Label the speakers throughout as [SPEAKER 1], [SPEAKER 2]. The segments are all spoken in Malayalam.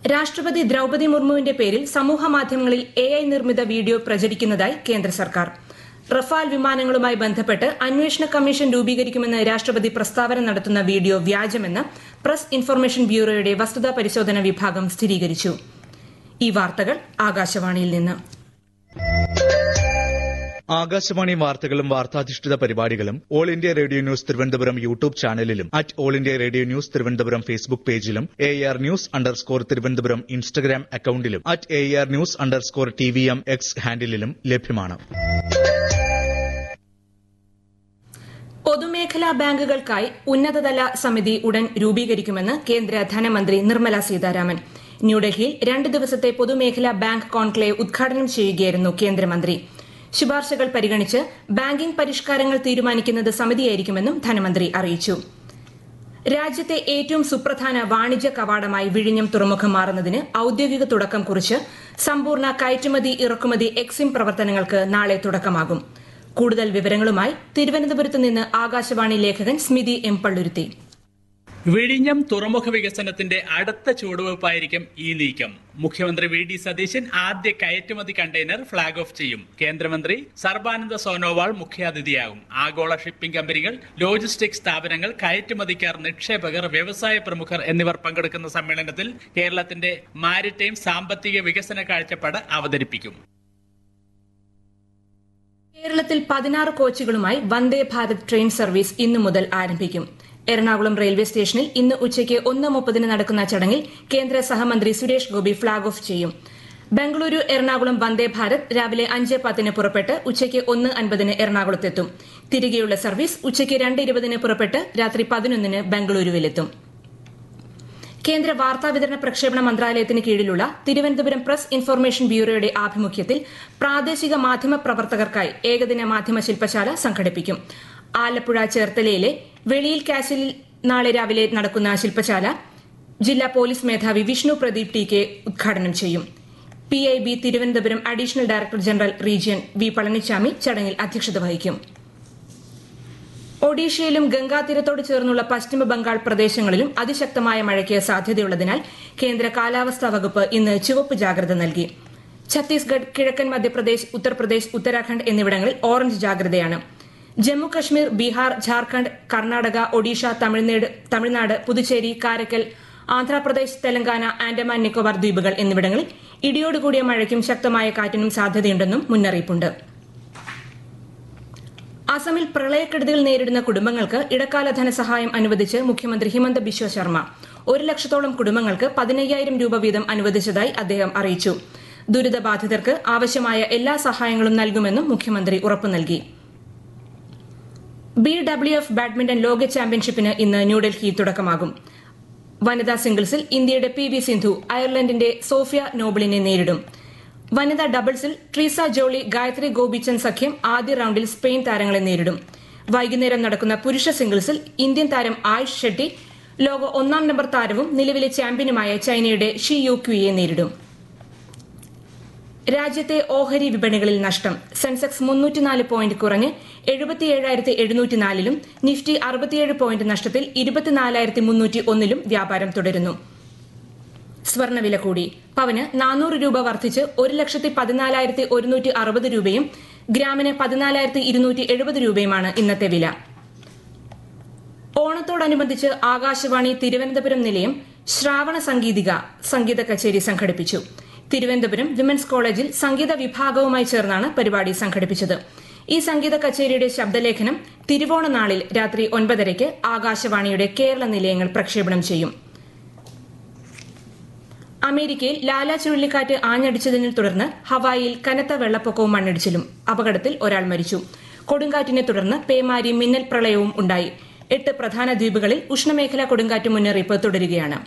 [SPEAKER 1] രാഷ്ട്രപതി ദ്രൌപതി മുർമുവിന്റെ പേരിൽ സമൂഹ മാധ്യമങ്ങളിൽ എ ഐ നിർമ്മിത വീഡിയോ പ്രചരിക്കുന്നതായി കേന്ദ്ര സർക്കാർ റഫാൽ വിമാനങ്ങളുമായി ബന്ധപ്പെട്ട് അന്വേഷണ കമ്മീഷൻ രൂപീകരിക്കുമെന്ന് രാഷ്ട്രപതി പ്രസ്താവന നടത്തുന്ന വീഡിയോ വ്യാജമെന്ന് പ്രസ് ഇൻഫർമേഷൻ ബ്യൂറോയുടെ വസ്തുതാ പരിശോധന വിഭാഗം സ്ഥിരീകരിച്ചു ഈ വാർത്തകൾ ആകാശവാണിയിൽ നിന്ന്
[SPEAKER 2] ആകാശവാണി വാർത്തകളും വാർത്താധിഷ്ഠിത പരിപാടികളും all India radio news Thiruvananthapuram YouTube ചാനലിലും at all India radio news Thiruvananthapuram Facebook പേജിലും A R news underscore Thiruvananthapuram Instagram അക്കൌണ്ടിലും at A R news underscore T V M X ഹാൻഡിലും ലഭ്യമാണ്
[SPEAKER 1] പൊതുമേഖലാ ബാങ്കുകൾക്കായി ഉന്നതതല സമിതി ഉടൻ രൂപീകരിക്കുമെന്ന് കേന്ദ്ര ധനമന്ത്രി നിർമ്മല സീതാരാമൻ ന്യൂഡൽഹിയിൽ രണ്ട് ദിവസത്തെ പൊതുമേഖലാ ബാങ്ക് കോൺക്ലേവ് ഉദ്ഘാടനം ചെയ്യുകയായിരുന്നു കേന്ദ്രമന്ത്രി ശുപാർശകൾ പരിഗണിച്ച് ബാങ്കിംഗ് പരിഷ്കാരങ്ങൾ തീരുമാനിക്കുന്നത് സമിതിയായിരിക്കുമെന്നും ധനമന്ത്രി അറിയിച്ചു രാജ്യത്തെ ഏറ്റവും സുപ്രധാന വാണിജ്യ കവാടമായി വിഴിഞ്ഞം തുറമുഖം മാറുന്നതിന് ഔദ്യോഗിക തുടക്കം കുറിച്ച് സമ്പൂർണ്ണ കയറ്റുമതി ഇറക്കുമതി എക്സിം പ്രവർത്തനങ്ങൾക്ക് നാളെ തുടക്കമാകും കൂടുതൽ വിവരങ്ങളുമായി തിരുവനന്തപുരത്ത് നിന്ന് ആകാശവാണി ലേഖകൻ സ്മിതി എം പള്ളുരുത്തി
[SPEAKER 3] വിഴിഞ്ഞം തുറമുഖ വികസനത്തിന്റെ അടുത്ത ചുവടുവയ്പായിരിക്കും ഈ നീക്കം മുഖ്യമന്ത്രി വി ഡി സതീശൻ ആദ്യ കയറ്റുമതി കണ്ടെയ്നർ ഫ്ളാഗ് ഓഫ് ചെയ്യും കേന്ദ്രമന്ത്രി സർബാനന്ദ സോനോവാൾ മുഖ്യാതിഥിയാകും ആഗോള ഷിപ്പിംഗ് കമ്പനികൾ ലോജിസ്റ്റിക് സ്ഥാപനങ്ങൾ കയറ്റുമതിക്കാർ നിക്ഷേപകർ വ്യവസായ പ്രമുഖർ എന്നിവർ പങ്കെടുക്കുന്ന സമ്മേളനത്തിൽ കേരളത്തിന്റെ മാരിടൈം സാമ്പത്തിക വികസന കാഴ്ചപ്പാട് അവതരിപ്പിക്കും
[SPEAKER 1] കേരളത്തിൽ പതിനാറ് കോച്ചുകളുമായി വന്ദേ ഭാരത് ട്രെയിൻ സർവീസ് ഇന്നു മുതൽ ആരംഭിക്കും എറണാകുളം റെയിൽവേ സ്റ്റേഷനിൽ ഇന്ന് ഉച്ചയ്ക്ക് ഒന്ന് മുപ്പതിന് നടക്കുന്ന ചടങ്ങിൽ കേന്ദ്ര സഹമന്ത്രി സുരേഷ് ഗോപി ഫ്ളാഗ് ഓഫ് ചെയ്യും ബംഗളൂരു എറണാകുളം വന്ദേ ഭാരത് രാവിലെ അഞ്ച് പത്തിന് പുറപ്പെട്ട് ഉച്ചയ്ക്ക് ഒന്ന് അൻപതിന് എറണാകുളത്തെത്തും തിരികെയുള്ള സർവീസ് ഉച്ചയ്ക്ക് രണ്ട് ഇരുപതിന് പുറപ്പെട്ട് രാത്രി പതിനൊന്നിന് ബംഗളൂരുവിലെത്തും കേന്ദ്ര വാർത്താവിതരണ പ്രക്ഷേപണ മന്ത്രാലയത്തിന് കീഴിലുള്ള തിരുവനന്തപുരം പ്രസ് ഇൻഫർമേഷൻ ബ്യൂറോയുടെ ആഭിമുഖ്യത്തിൽ പ്രാദേശിക മാധ്യമ പ്രവർത്തകർക്കായി ഏകദിന മാധ്യമ ശില്പശാല സംഘടിപ്പിക്കും ആലപ്പുഴ ചേർത്തലയിലെ വെളിയിൽ കാസിലിൽ നാളെ രാവിലെ നടക്കുന്ന ശില്പശാല ജില്ലാ പോലീസ് മേധാവി വിഷ്ണു പ്രദീപ് ടി കെ ഉദ്ഘാടനം ചെയ്യും P I B Thiruvananthapuram additional director general region V Palanichami ചടങ്ങിൽ അധ്യക്ഷത വഹിക്കും ഒഡീഷയിലും ഗംഗാതീരത്തോട് ചേർന്നുള്ള പശ്ചിമ ബംഗാൾ പ്രദേശങ്ങളിലും അതിശക്തമായ മഴയ്ക്ക് സാധ്യതയുള്ളതിനാൽ കേന്ദ്ര കാലാവസ്ഥാ വകുപ്പ് ഇന്ന് ചുവപ്പ് ജാഗ്രത നൽകി ഛത്തീസ്ഗഡ് കിഴക്കൻ മധ്യപ്രദേശ് ഉത്തർപ്രദേശ് ഉത്തരാഖണ്ഡ് എന്നിവിടങ്ങളിൽ ഓറഞ്ച് ജാഗ്രതയാണ് ജമ്മു കശ്മീർ ബീഹാർ ഝാർഖണ്ഡ് കർണാടക ഒഡീഷ തമിഴ്നാട് തമിഴ്നാട് പുതുച്ചേരി കാരക്കൽ ആന്ധ്രാപ്രദേശ് തെലങ്കാന ആൻഡമാൻ നിക്കോബാർ ദ്വീപുകൾ എന്നിവിടങ്ങളിൽ ഇടിയോടുകൂടിയ മഴയ്ക്കും ശക്തമായ കാറ്റിനും സാധ്യതയുണ്ടെന്നും മുന്നറിയിപ്പുണ്ട് അസമിൽ പ്രളയക്കെടുതികൾ നേരിടുന്ന കുടുംബങ്ങൾക്ക് ഇടക്കാല ധനസഹായം അനുവദിച്ച് മുഖ്യമന്ത്രി ഹിമന്ത ബിശ്വ ശർമ്മ ഒരു ലക്ഷത്തോളം കുടുംബങ്ങൾക്ക് പതിനയ്യായിരം രൂപ വീതം അനുവദിച്ചതായി അദ്ദേഹം അറിയിച്ചു ദുരിതബാധിതർക്ക് ആവശ്യമായ എല്ലാ സഹായങ്ങളും നൽകുമെന്നും മുഖ്യമന്ത്രി ഉറപ്പു നൽകി ബി ഡബ്ല്യു എഫ് ബാഡ്മിന്റൺ ലോക ചാമ്പ്യൻഷിപ്പിന് ഇന്ന് ന്യൂഡൽഹിയിൽ തുടക്കമാകും വനിതാ സിംഗിൾസിൽ ഇന്ത്യയുടെ പി വി സിന്ധു അയർലൻഡിന്റെ സോഫിയ നോബിളിനെ നേരിടും വനിതാ ഡബിൾസിൽ ട്രീസ ജോളി ഗായത്രി ഗോപിച്ചന്ദ് സഖ്യം ആദ്യ റൌണ്ടിൽ സ്പെയിൻ താരങ്ങളെ നേരിടും വൈകുന്നേരം നടക്കുന്ന പുരുഷ സിംഗിൾസിൽ ഇന്ത്യൻ താരം ആയുഷ് ഷെട്ടി ലോക ഒന്നാം നമ്പർ താരവും നിലവിലെ ചാമ്പ്യനുമായ ചൈനയുടെ ഷി യു ക്യുയെ നേരിടും രാജ്യത്തെ ഓഹരി വിപണികളിൽ നഷ്ടം സെൻസെക്സ് മുന്നൂറ്റിനാല് പോയിന്റ് കുറഞ്ഞ് എഴുപത്തിയേഴായിരത്തി എഴുന്നൂറ്റിനാലിലും നിഫ്റ്റി അറുപത്തിയേഴ് പോയിന്റ് നഷ്ടത്തിൽ ഇരുപത്തിനാലായിരത്തി മുന്നൂറ്റി ഒന്നിലും വ്യാപാരം തുടരുന്നു സ്വർണ്ണവില കൂടി പവന് നാനൂറ് രൂപ വർദ്ധിച്ച് ഒരു ലക്ഷത്തി പതിനാലായിരത്തി ഒരുന്നൂറ്റി അറുപത് രൂപയും ഗ്രാമിന് പതിനാലായിരത്തി ഇരുന്നൂറ്റി എഴുപത് രൂപയുമാണ് ഇന്നത്തെ വില ഓണത്തോടനുബന്ധിച്ച് ആകാശവാണി തിരുവനന്തപുരം നിലയം ശ്രാവണ സംഗീതിക സംഗീത കച്ചേരി സംഘടിപ്പിച്ചു തിരുവനന്തപുരം വിമൻസ് കോളേജിൽ സംഗീത വിഭാഗവുമായി ചേർന്നാണ് പരിപാടി സംഘടിപ്പിച്ചത് ഈ സംഗീത കച്ചേരിയുടെ ശബ്ദലേഖനം തിരുവോണ നാളിൽ രാത്രി ഒൻപതരയ്ക്ക് ആകാശവാണിയുടെ കേരള നിലയങ്ങൾ പ്രക്ഷേപണം ചെയ്യും അമേരിക്കയിൽ ലാല ചുഴലിക്കാറ്റ് ആഞ്ഞടിച്ചതിനെ തുടർന്ന് ഹവായിയിൽ കനത്ത വെള്ളപ്പൊക്കവും മണ്ണിടിച്ചിലും അപകടത്തിൽ ഒരാൾ മരിച്ചു കൊടുങ്കാറ്റിനെ തുടർന്ന് പേമാരി മിന്നൽ പ്രളയവും ഉണ്ടായി എട്ട് പ്രധാന ദ്വീപുകളിൽ ഉഷ്ണമേഖലാ കൊടുങ്കാറ്റ് മുന്നറിയിപ്പ് തുടരുകയാണ്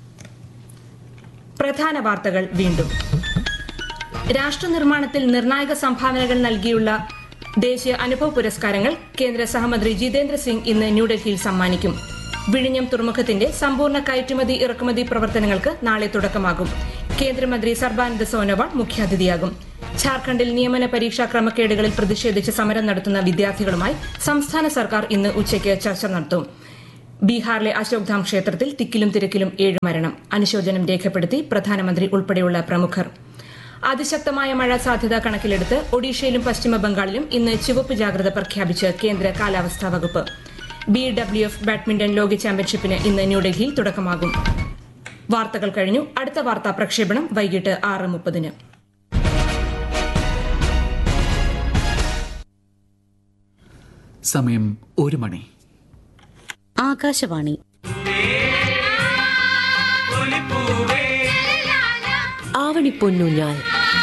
[SPEAKER 1] പ്രധാന വാർത്തകൾ വീണ്ടും രാഷ്ട്രനിർമ്മാണത്തിൽ നിർണായക സംഭാവനകൾ നൽകിയുള്ള ദേശീയ അനുഭവ പുരസ്കാരങ്ങൾ കേന്ദ്ര സഹമന്ത്രി ജിതേന്ദ്ര സിംഗ് ഇന്ന് ന്യൂഡൽഹിയിൽ സമ്മാനിക്കും വിഴിഞ്ഞം തുറമുഖത്തിന്റെ സമ്പൂർണ്ണ കയറ്റുമതി ഇറക്കുമതി പ്രവർത്തനങ്ങൾക്ക് നാളെ തുടക്കമാകും കേന്ദ്രമന്ത്രി സർബാനന്ദ സോനോവാൾ മുഖ്യാതിഥിയാകും ഝാർഖണ്ഡിൽ നിയമന പരീക്ഷാ ക്രമക്കേടുകളിൽ പ്രതിഷേധിച്ച് സമരം നടത്തുന്ന വിദ്യാർത്ഥികളുമായി സംസ്ഥാന സർക്കാർ ഇന്ന് ഉച്ചയ്ക്ക് ചർച്ച നടത്തും ബീഹാറിലെ അശോക്ധാം ക്ഷേത്രത്തിൽ തിക്കിലും തിരക്കിലും ഏഴ് മരണം അനുശോചനം രേഖപ്പെടുത്തി പ്രധാനമന്ത്രി ഉൾപ്പെടെയുള്ള പ്രമുഖർ അതിശക്തമായ മഴ സാധ്യത കണക്കിലെടുത്ത് ഒഡീഷയിലും പശ്ചിമ ബംഗാളിലും ഇന്ന് ചുവപ്പ് ജാഗ്രത പ്രഖ്യാപിച്ച് കേന്ദ്ര കാലാവസ്ഥാ വകുപ്പ് ബി ഡബ്ല്യു എഫ് ബാഡ്മിന്റൺ ലോക ചാമ്പ്യൻഷിപ്പിന് ഇന്ന് ന്യൂഡൽഹിയിൽ തുടക്കമാകും വാർത്തകൾ കഴിഞ്ഞു അടുത്ത വാർത്താ പ്രക്ഷേപണം വൈകിട്ട് ആറ് മുപ്പതിന്
[SPEAKER 4] സമയം ഒരു മണി
[SPEAKER 5] ആകാശവാണി ആവണിപ്പൊന്നൂഞ്ഞാൽ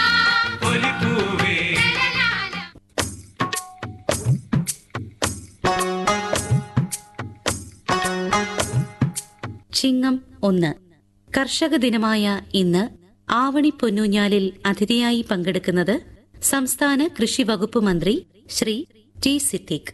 [SPEAKER 5] ചിങ്ങം ഒന്ന് കർഷക ദിനമായ ഇന്ന് ആവണി പൊന്നൂഞ്ഞാലിൽ അതിഥിയായി പങ്കെടുക്കുന്നത് സംസ്ഥാന കൃഷി വകുപ്പ് മന്ത്രി ശ്രീ ടി സിദ്ദിഖ്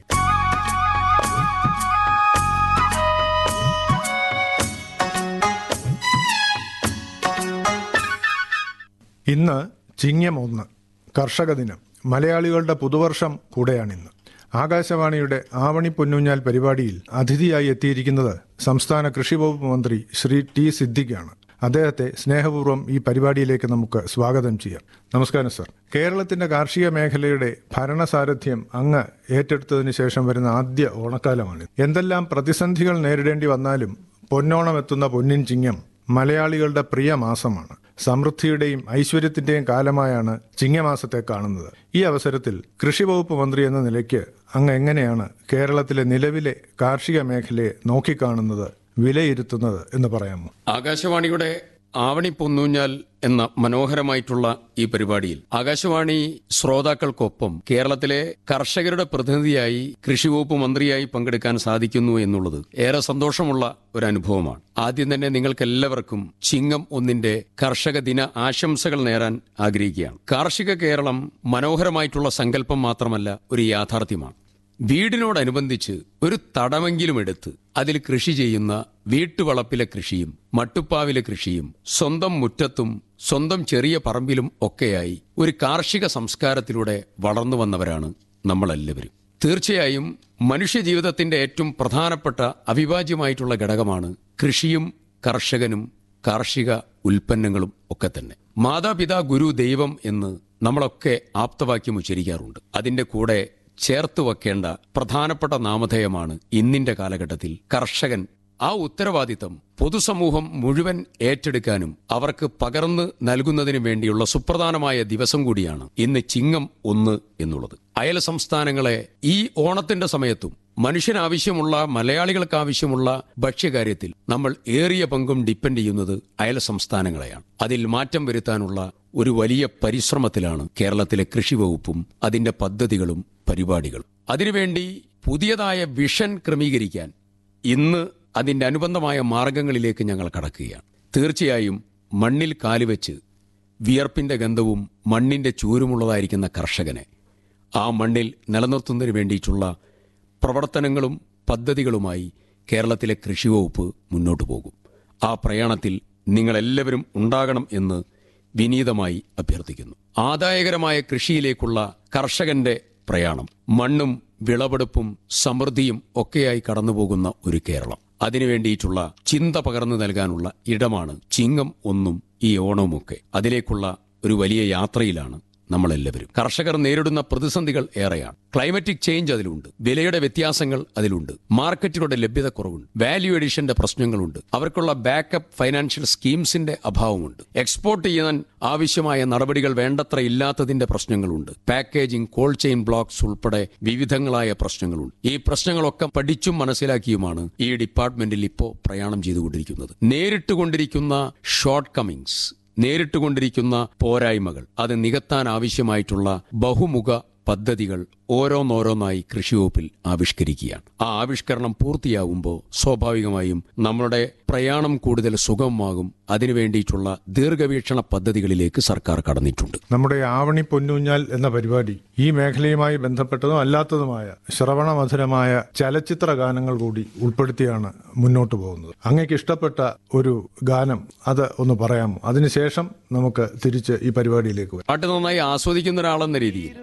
[SPEAKER 6] ഇന്ന് ചിങ്ങം ഒന്ന് കർഷക ദിനം മലയാളികളുടെ പുതുവർഷം കൂടെയാണിന്ന് ആകാശവാണിയുടെ ആവണി പൊന്നൂഞ്ഞാൽ പരിപാടിയിൽ അതിഥിയായി എത്തിയിരിക്കുന്നത് സംസ്ഥാന കൃഷി വകുപ്പ് മന്ത്രി ശ്രീ ടി സിദ്ദിഖാണ് അദ്ദേഹത്തെ സ്നേഹപൂർവ്വം ഈ പരിപാടിയിലേക്ക് നമുക്ക് സ്വാഗതം ചെയ്യാം നമസ്കാരം സർ കേരളത്തിന്റെ കാർഷിക മേഖലയുടെ ഭരണസാരഥ്യം അങ്ങ് ഏറ്റെടുത്തതിന് ശേഷം വരുന്ന ആദ്യ ഓണക്കാലമാണ് എന്തെല്ലാം പ്രതിസന്ധികൾ നേരിടേണ്ടി വന്നാലും പൊന്നോണം എത്തുന്ന പൊന്നിൻ ചിങ്ങം മലയാളികളുടെ പ്രിയ മാസമാണ് സമൃദ്ധിയുടെയും ഐശ്വര്യത്തിന്റെയും കാലമായാണ് ചിങ്ങമാസത്തെ കാണുന്നത് ഈ അവസരത്തിൽ കൃഷി വകുപ്പ് മന്ത്രി എന്ന നിലയ്ക്ക് അങ്ങ് എങ്ങനെയാണ് കേരളത്തിലെ നിലവിലെ കാർഷിക മേഖലയെ നോക്കിക്കാണുന്നത് വിലയിരുത്തുന്നത് എന്ന് പറയാമോ
[SPEAKER 7] ആകാശവാണിയുടെ ആവണി പൊന്നൂഞ്ഞാൽ എന്ന മനോഹരമായിട്ടുള്ള ഈ പരിപാടിയിൽ ആകാശവാണി ശ്രോതാക്കൾക്കൊപ്പം കേരളത്തിലെ കർഷകരുടെ പ്രതിനിധിയായി കൃഷി വകുപ്പ് മന്ത്രിയായി പങ്കെടുക്കാൻ സാധിക്കുന്നു എന്നുള്ളത് ഏറെ സന്തോഷമുള്ള ഒരു അനുഭവമാണ് ആദ്യം തന്നെ നിങ്ങൾക്ക് എല്ലാവർക്കും ചിങ്ങം ഒന്നിന്റെ കർഷക ദിന ആശംസകൾ നേരാൻ ആഗ്രഹിക്കുകയാണ് കാർഷിക കേരളം മനോഹരമായിട്ടുള്ള സങ്കല്പം മാത്രമല്ല ഒരു യാഥാർത്ഥ്യമാണ് വീടിനോടനുബന്ധിച്ച് ഒരു തടമെങ്കിലും എടുത്ത് അതിൽ കൃഷി ചെയ്യുന്ന വീട്ടുവളപ്പിലെ കൃഷിയും മട്ടുപ്പാവിലെ കൃഷിയും സ്വന്തം മുറ്റത്തും സ്വന്തം ചെറിയ പറമ്പിലും ഒക്കെയായി ഒരു കാർഷിക സംസ്കാരത്തിലൂടെ വളർന്നു വന്നവരാണ് നമ്മളെല്ലാവരും തീർച്ചയായും മനുഷ്യജീവിതത്തിന്റെ ഏറ്റവും പ്രധാനപ്പെട്ട അവിഭാജ്യമായിട്ടുള്ള ഘടകമാണ് കൃഷിയും കർഷകനും കാർഷിക ഉൽപ്പന്നങ്ങളും ഒക്കെ തന്നെ മാതാപിതാ ഗുരു ദൈവം എന്ന് നമ്മളൊക്കെ ആപ്തവാക്യം ഉച്ചരിക്കാറുണ്ട് അതിന്റെ കൂടെ ചേർത്ത് വെക്കേണ്ട പ്രധാനപ്പെട്ട നാമധേയമാണ് ഇന്നിന്റെ കാലഘട്ടത്തിൽ കർഷകൻ ആ ഉത്തരവാദിത്തം പൊതുസമൂഹം മുഴുവൻ ഏറ്റെടുക്കാനും അവർക്ക് പകർന്ന് നൽകുന്നതിനു വേണ്ടിയുള്ള സുപ്രധാനമായ ദിവസം കൂടിയാണ് ഇന്ന് ചിങ്ങം ഒന്ന് എന്നുള്ളത് അയൽ സംസ്ഥാനങ്ങളെ ഈ ഓണത്തിന്റെ സമയത്തും മനുഷ്യനാവശ്യമുള്ള മലയാളികൾക്ക് ആവശ്യമുള്ള ഭക്ഷ്യകാര്യത്തിൽ നമ്മൾ ഏറിയ പങ്കും ഡിപ്പെൻഡ് ചെയ്യുന്നത് അയൽ സംസ്ഥാനങ്ങളെയാണ് അതിൽ മാറ്റം വരുത്താനുള്ള ഒരു വലിയ പരിശ്രമത്തിലാണ് കേരളത്തിലെ കൃഷി വകുപ്പും അതിന്റെ പദ്ധതികളും പരിപാടികളും അതിനുവേണ്ടി പുതിയതായ വിഷൻ ക്രമീകരിക്കാൻ ഇന്ന് അതിന്റെ അനുബന്ധമായ മാർഗങ്ങളിലേക്ക് ഞങ്ങൾ കടക്കുകയാണ് തീർച്ചയായും മണ്ണിൽ കാലുവെച്ച് വിയർപ്പിന്റെ ഗന്ധവും മണ്ണിന്റെ ചൂരുമുള്ളതായിരിക്കുന്ന കർഷകനെ ആ മണ്ണിൽ നിലനിർത്തുന്നതിന് വേണ്ടിയിട്ടുള്ള പ്രവർത്തനങ്ങളും പദ്ധതികളുമായി കേരളത്തിലെ കൃഷി വകുപ്പ് മുന്നോട്ടു പോകും ആ പ്രയാണത്തിൽ നിങ്ങളെല്ലാവരും ഉണ്ടാകണം എന്ന് വിനീതമായി അഭ്യർത്ഥിക്കുന്നു ആദായകരമായ കൃഷിയിലേക്കുള്ള കർഷകന്റെ പ്രയാണം മണ്ണും വിളവെടുപ്പും സമൃദ്ധിയും ഒക്കെയായി കടന്നുപോകുന്ന ഒരു കേരളം അതിനുവേണ്ടിയിട്ടുള്ള ചിന്ത പകർന്നു നൽകാനുള്ള ഇടമാണ് ചിങ്ങം ഒന്നും ഈ ഓണവുമൊക്കെ അതിലേക്കുള്ള ഒരു വലിയ യാത്രയിലാണ് നമ്മളെല്ലാവരും കർഷകർ നേരിടുന്ന പ്രതിസന്ധികൾ ഏറെയാണ് ക്ലൈമറ്റിക് ചേഞ്ച് അതിലുണ്ട് വിലയുടെ വ്യത്യാസങ്ങൾ അതിലുണ്ട് മാർക്കറ്റുകളുടെ ലഭ്യത കുറവുണ്ട് വാല്യൂ എഡിഷന്റെ പ്രശ്നങ്ങളുണ്ട് അവർക്കുള്ള ബാക്കപ്പ് ഫൈനാൻഷ്യൽ സ്കീംസിന്റെ അഭാവമുണ്ട് എക്സ്പോർട്ട് ചെയ്യാൻ ആവശ്യമായ നടപടികൾ വേണ്ടത്ര ഇല്ലാത്തതിന്റെ പ്രശ്നങ്ങളുണ്ട് പാക്കേജിംഗ് കോൾഡ് ചെയിൻ ബ്ലോക്സ് ഉൾപ്പെടെ വിവിധങ്ങളായ പ്രശ്നങ്ങളുണ്ട് ഈ പ്രശ്നങ്ങളൊക്കെ പഠിച്ചും മനസ്സിലാക്കിയുമാണ് ഈ ഡിപ്പാർട്ട്മെന്റിൽ ഇപ്പോൾ പ്രയാണം ചെയ്തുകൊണ്ടിരിക്കുന്നത് നേരിട്ടുകൊണ്ടിരിക്കുന്ന ഷോർട്ട് കമ്മിങ്സ് നേരിട്ടുകൊണ്ടിരിക്കുന്ന പോരായ്മകൾ അത് നികത്താൻ ആവശ്യമായിട്ടുള്ള ബഹുമുഖ പദ്ധതികൾ ഓരോന്നോരോന്നായി കൃഷിവകുപ്പിൽ ആവിഷ്കരിക്കുകയാണ് ആ ആവിഷ്കരണം പൂർത്തിയാകുമ്പോൾ സ്വാഭാവികമായും നമ്മളുടെ പ്രയാണം കൂടുതൽ സുഗമമാകും അതിനുവേണ്ടിയിട്ടുള്ള ദീർഘവീക്ഷണ പദ്ധതികളിലേക്ക് സർക്കാർ കടന്നിട്ടുണ്ട്
[SPEAKER 6] നമ്മുടെ ആവണി പൊന്നൂഞ്ഞാൽ എന്ന പരിപാടി ഈ മേഖലയുമായി ബന്ധപ്പെട്ടതും അല്ലാത്തതുമായ ശ്രവണമധുരമായ ചലച്ചിത്ര ഗാനങ്ങൾ കൂടി ഉൾപ്പെടുത്തിയാണ് മുന്നോട്ട് പോകുന്നത് അങ്ങേക്ക് ഇഷ്ടപ്പെട്ട ഒരു ഗാനം അത് ഒന്ന് പറയാമോ അതിനുശേഷം നമുക്ക് തിരിച്ച് ഈ പരിപാടിയിലേക്ക് വരാം
[SPEAKER 7] പാട്ട് നന്നായി ആസ്വദിക്കുന്ന ഒരാളെന്ന രീതിയിൽ ചിങ്ങം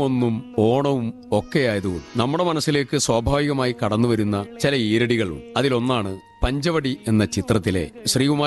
[SPEAKER 7] ഒന്നും ഓണവും ഒക്കെ ആയതുകൊണ്ട് നമ്മുടെ മനസ്സിലേക്ക് സ്വാഭാവികമായി കടന്നുവരുന്ന ചില ഈരടികളുണ്ട് അതിലൊന്നാണ് പഞ്ചവടി എന്ന ചിത്രത്തിലെ ശ്രീകുമാരൻ